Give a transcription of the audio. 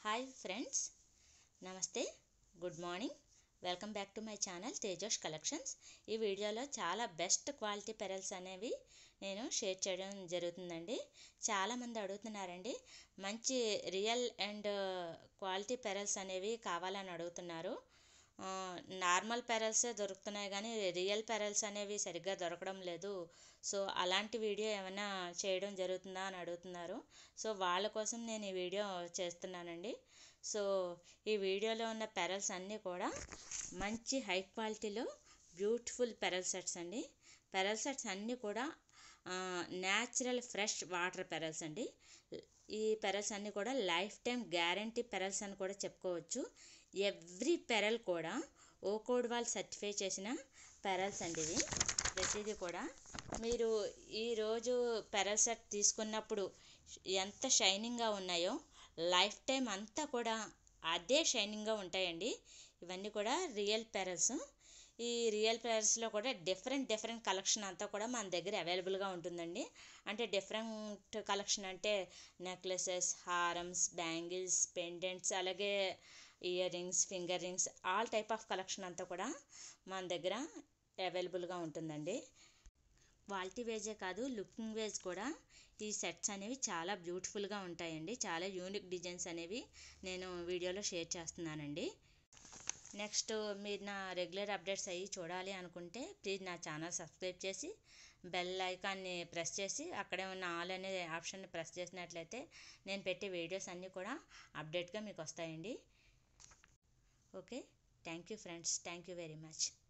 hi friends నమస్తే good morning welcome back to my channel Tejosh collections ఈ వీడియోలో చాలా బెస్ట్ క్వాలిటీ పెరల్స్ అనేవి నేను షేర్ చేయడం జరుగుతుందండి చాలామంది అడుగుతున్నారండి మంచి రియల్ అండ్ క్వాలిటీ పెరల్స్ అనేవి కావాలని అడుగుతున్నారు ఆ, నార్మల్ పెరల్సే దొరుకుతున్నాయి కానీ రియల్ పెరల్స్ అనేవి సరిగ్గా దొరకడం లేదు సో అలాంటి వీడియో ఏమైనా చేయడం జరుగుతుందా అని అడుగుతున్నారు సో వాళ్ళ కోసం నేను ఈ వీడియో చేస్తున్నానండి సో ఈ వీడియోలో ఉన్న పెరల్స్ అన్నీ కూడా మంచి హై క్వాలిటీలో బ్యూటిఫుల్ పెరల్ సెట్స్ అండి పెరల్ సెట్స్ అన్నీ కూడా న్యాచురల్ ఫ్రెష్ వాటర్ పెరల్స్ అండి ఈ పెరల్స్ అన్నీ కూడా లైఫ్ టైం గ్యారంటీ పెరల్స్ అని కూడా చెప్పుకోవచ్చు ఎవ్రీ పెరల్ కూడా ఓకోడ్ వాల్ సర్టిఫై చేసిన పెరల్స్ అండి ఇవి ప్రతిదీ కూడా మీరు ఈరోజు పెరల్ సెట్ తీసుకున్నప్పుడు ఎంత షైనింగ్గా ఉన్నాయో లైఫ్ టైం అంతా కూడా అదే షైనింగ్గా ఉంటాయండి ఇవన్నీ కూడా రియల్ పెరల్స్ ఈ రియల్ పెరల్స్లో కూడా డిఫరెంట్ డిఫరెంట్ కలెక్షన్ అంతా కూడా మన దగ్గర అవైలబుల్గా ఉంటుందండి అంటే డిఫరెంట్ కలెక్షన్ అంటే నెక్లెసెస్ హారమ్స్ బ్యాంగిల్స్ పెండెంట్స్ అలాగే ear rings finger rings all type of collection అంతా కూడా మన దగ్గర అవైలబుల్గా ఉంటుందండి క్వాలిటీ వేజే కాదు లుకింగ్ వేజ్ కూడా ఈ సెట్స్ అనేవి చాలా బ్యూటిఫుల్గా ఉంటాయండి చాలా యూనిక్ డిజైన్స్ అనేవి నేను వీడియోలో షేర్ చేస్తున్నానండి నెక్స్ట్ మీరు నా రెగ్యులర్ అప్డేట్స్ అయ్యి చూడాలి అనుకుంటే ప్లీజ్ నా ఛానల్ సబ్స్క్రైబ్ చేసి బెల్ ఐకాన్ని ప్రెస్ చేసి అక్కడే ఉన్న ఆల్ అనే ఆప్షన్ని ప్రెస్ చేసినట్లయితే నేను పెట్టే వీడియోస్ అన్నీ కూడా అప్డేట్గా మీకు వస్తాయండి okay thank you friends thank you very much